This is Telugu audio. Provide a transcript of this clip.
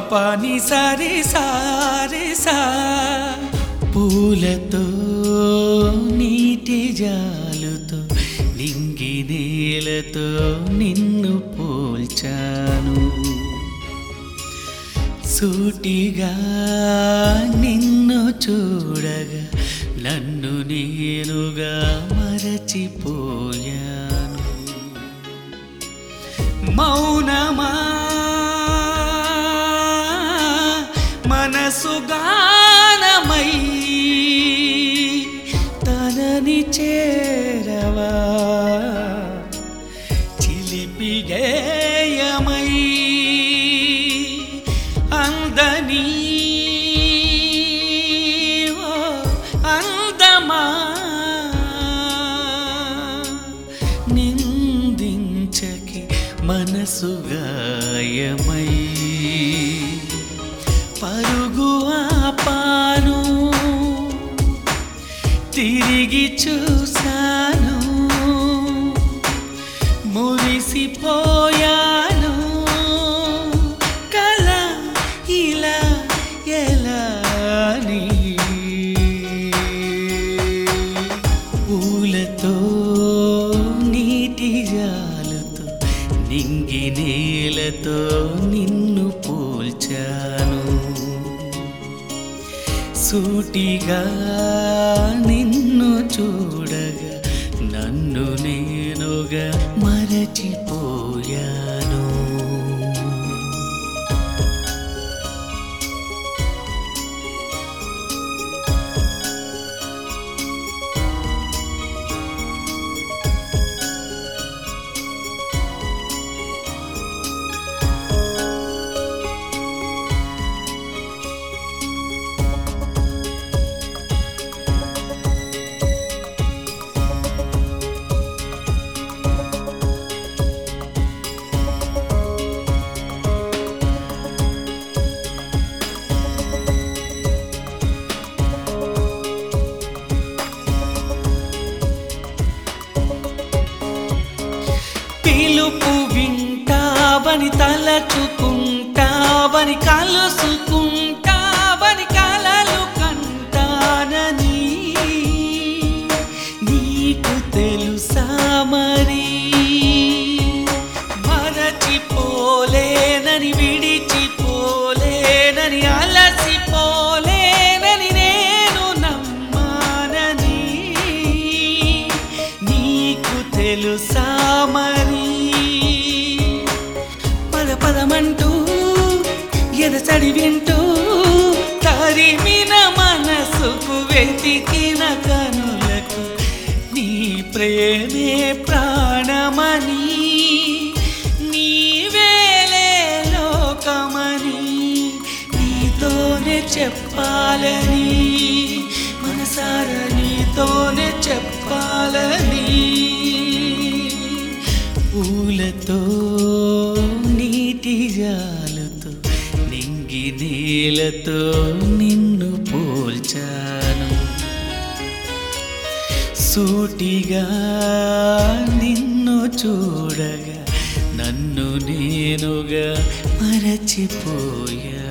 పని సరి సారి సా పూలతో నీటి జాలుతో నింగి నేలతో నిన్ను పోల్చాను సూటిగా నిన్ను చూడగా నన్ను నేనుగా మరచిపోయాను మౌనమా మనసు గానమై తనని చేరవా చిలిపి గేయమై అందని ఓ అందమా నిందించకి మనసు గాయమై పరుగు ఆపాను తిరిగి చూశాను మురిసిపోయాను కల ఇలా ఎలా నీ పూలతో నీటి జాలుతో నింగి నేలతో నిన్ను పోల్చాను సూటిగా నిన్ను చూడగా నన్ను నేనుగా మరచిపోయాను పిలుపు వింటావని తలచుకుంటావని కలుసుకుంటావని కలలు కంటానని నీకు తెలుసా మరి మరచిపోలేనని విడిచిపోలేనని అలసిపోలేనని నేను నమ్మానని నీకు తెలుసా మరి పద పదమంటూ ఎదసడి వింటూ తరిమిన మనసుకు వెతికిన కనులకు నీ ప్రేమే ప్రాణమని నీవేలే లోకమని నీతోనే చెప్పాలని మనసార నీతోనే చెప్పాలని పూలతో నీటి జాలుతో నింగి నేలతో నిన్ను పోల్చాను సూటిగా నిన్ను చూడగా నన్ను నేనుగా మరచిపోయా